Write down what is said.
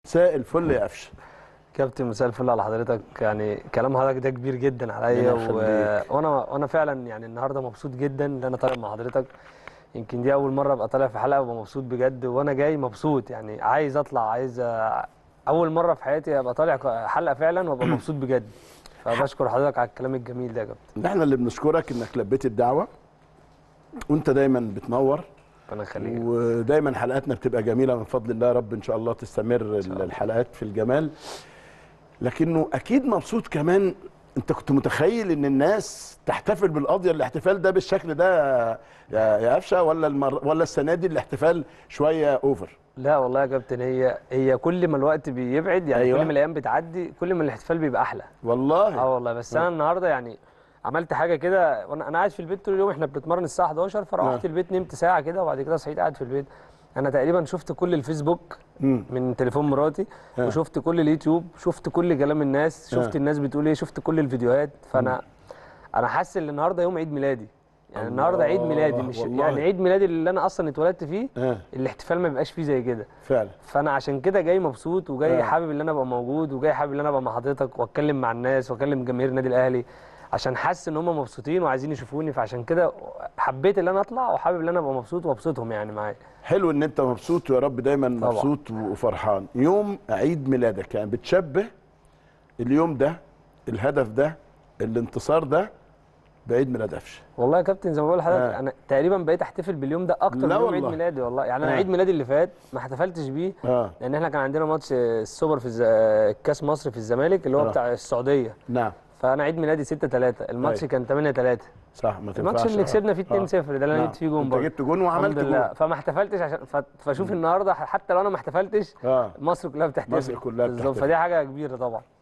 مساء الفل يا قفشه كابتن مساء الفل على حضرتك يعني كلام حضرتك ده كبير جدا عليا ربنا و... يخليك. وانا وانا فعلا يعني النهارده مبسوط جدا ان انا طالع مع حضرتك يمكن دي اول مره ابقى طالع في حلقه وابقى مبسوط بجد وانا جاي مبسوط يعني عايز اطلع عايز أ- اول مره في حياتي ابقى طالع حلقه فعلا وابقى مبسوط بجد فبشكر حضرتك على الكلام الجميل ده يا كابتن احنا اللي بنشكرك انك لبيت الدعوه وانت دايما بتنور ربنا يخليك ودايما حلقاتنا بتبقى جميله من فضل الله يا رب ان شاء الله تستمر الحلقات في الجمال لكنه اكيد مبسوط كمان انت كنت متخيل ان الناس تحتفل بالقضيه الاحتفال ده بالشكل ده يا يا قفشه ولا المر... ولا السنه دي الاحتفال شويه اوفر لا والله يا كابتن هي هي كل ما الوقت بيبعد يعني أيوة. كل ما الايام بتعدي كل ما الاحتفال بيبقى احلى والله اه والله بس انا النهارده يعني عملت حاجه كده وانا انا قاعد في البيت طول اليوم احنا بنتمرن الساعه 11 فروحت آه. البيت نمت ساعه كده وبعد كده صحيت قاعد في البيت انا تقريبا شفت كل الفيسبوك مم. من تليفون مراتي آه. وشفت كل اليوتيوب شفت كل كلام الناس شفت آه. الناس بتقول ايه شفت كل الفيديوهات فانا انا حاسس ان النهارده يوم عيد ميلادي يعني النهارده عيد ميلادي مش والله. يعني عيد ميلادي اللي انا اصلا اتولدت فيه اه الاحتفال ما بيبقاش فيه زي كده فعلا فانا عشان كده جاي مبسوط وجاي آه. حابب ان انا ابقى موجود وجاي حابب ان انا ابقى مع حضرتك واتكلم مع الناس واكلم جماهير النادي الاهلي عشان حاسس ان هم مبسوطين وعايزين يشوفوني فعشان كده حبيت ان انا اطلع وحابب ان انا ابقى مبسوط وابسطهم يعني معايا حلو ان انت مبسوط ويا رب دايما طبعا. مبسوط وفرحان يوم عيد ميلادك يعني بتشبه اليوم ده الهدف ده الانتصار ده بعيد ميلاد قفشه والله يا كابتن زي ما بقول لحضرتك آه. انا تقريبا بقيت احتفل باليوم ده اكتر من لا يوم عيد والله. ميلادي والله يعني انا آه. عيد ميلادي اللي فات ما احتفلتش بيه اه لان احنا كان عندنا ماتش السوبر في الز... كاس مصر في الزمالك اللي هو آه. بتاع السعوديه نعم فانا عيد ميلادي 6 3 الماتش أيوة. كان 8 3 صح ما تنفعش الماتش اللي آه. كسبنا فيه 2 0 ده اللي انا نعم. جبت فيه جون انت برضه جبت جون وعملت الحمد لله جون فما احتفلتش عشان ف... فشوف النهارده حتى لو انا ما احتفلتش اه مصر كلها بتحتفل مصر كلها بالظبط بتحتفل. فدي حاجه كبيره طبعا